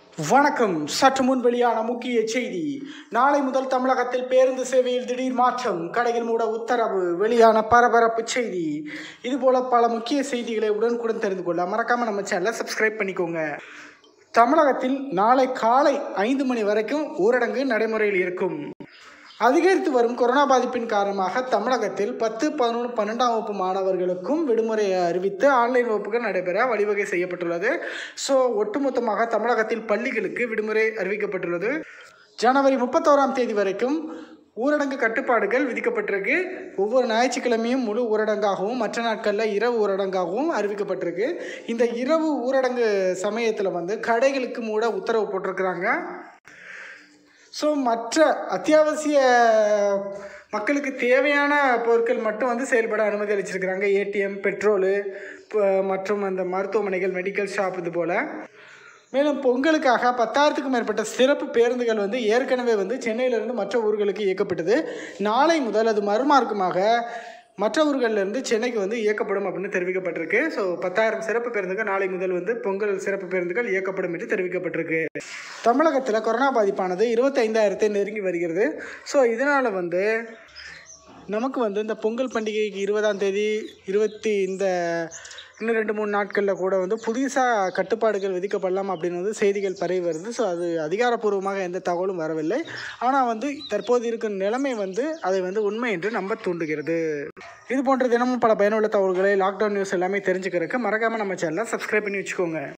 வணக்கம் சற்று முன் வெளியான முக்கிய செய்தி நாளை முதல் தமிழகத்தில் பேருந்து சேவையில் திடீர் மாற்றம் கடைகள் மூட உத்தரவு வெளியான பரபரப்பு செய்தி இதுபோல பல முக்கிய செய்திகளை உடனுக்குடன் தெரிந்து கொள்ள மறக்காம நம்ம சேனலை சப்ஸ்கிரைப் பண்ணிக்கோங்க தமிழகத்தில் நாளை காலை ஐந்து மணி வரைக்கும் ஊரடங்கு நடைமுறையில் இருக்கும் அதிகரித்து வரும் கொரோனா பாதிப்பின் காரணமாக தமிழகத்தில் பத்து பதினொன்று பன்னெண்டாம் வகுப்பு மாணவர்களுக்கும் விடுமுறையை அறிவித்து ஆன்லைன் வகுப்புகள் நடைபெற வழிவகை செய்யப்பட்டுள்ளது ஸோ ஒட்டுமொத்தமாக தமிழகத்தில் பள்ளிகளுக்கு விடுமுறை அறிவிக்கப்பட்டுள்ளது ஜனவரி முப்பத்தோராம் தேதி வரைக்கும் ஊரடங்கு கட்டுப்பாடுகள் விதிக்கப்பட்டிருக்கு ஒவ்வொரு ஞாயிற்றுக்கிழமையும் முழு ஊரடங்காகவும் மற்ற நாட்களில் இரவு ஊரடங்காகவும் அறிவிக்கப்பட்டிருக்கு இந்த இரவு ஊரடங்கு சமயத்தில் வந்து கடைகளுக்கு மூட உத்தரவு போட்டிருக்கிறாங்க ஸோ மற்ற அத்தியாவசிய மக்களுக்கு தேவையான பொருட்கள் மட்டும் வந்து செயல்பட அனுமதி அளிச்சிருக்கிறாங்க ஏடிஎம் பெட்ரோலு ப- மற்றும் அந்த மருத்துவமனைகள் மெடிக்கல் ஷாப் இது போல் மேலும் பொங்கலுக்காக பத்தாயிரத்துக்கும் மேற்பட்ட சிறப்பு பேருந்துகள் வந்து ஏற்கனவே வந்து சென்னையிலிருந்து மற்ற ஊர்களுக்கு இயக்கப்பட்டது நாளை முதல் அது மறுமார்க்கமாக மற்ற ஊர்களிலிருந்து சென்னைக்கு வந்து இயக்கப்படும் அப்படின்னு தெரிவிக்கப்பட்டிருக்கு ஸோ பத்தாயிரம் சிறப்பு பேருந்துகள் நாளை முதல் வந்து பொங்கல் சிறப்பு பேருந்துகள் இயக்கப்படும் என்று தெரிவிக்கப்பட்டிருக்கு தமிழகத்தில் கொரோனா பாதிப்பானது இருபத்தைந்தாயிரத்தை நெருங்கி வருகிறது ஸோ இதனால் வந்து நமக்கு வந்து இந்த பொங்கல் பண்டிகைக்கு இருபதாம் தேதி இருபத்தி இந்த இன்னும் ரெண்டு மூணு நாட்களில் கூட வந்து புதுசாக கட்டுப்பாடுகள் விதிக்கப்படலாம் அப்படின்னு வந்து செய்திகள் பரவி வருது ஸோ அது அதிகாரப்பூர்வமாக எந்த தகவலும் வரவில்லை ஆனால் வந்து தற்போது இருக்கும் நிலைமை வந்து அதை வந்து உண்மை என்று நம்ப தூண்டுகிறது இது போன்ற தினமும் பல பயனுள்ள தகவல்களை லாக்டவுன் நியூஸ் எல்லாமே தெரிஞ்சுக்கிறதுக்கு மறக்காமல் நம்ம சேனலை சப்ஸ்கிரைப் பண்ணி வச்சுக்கோங்க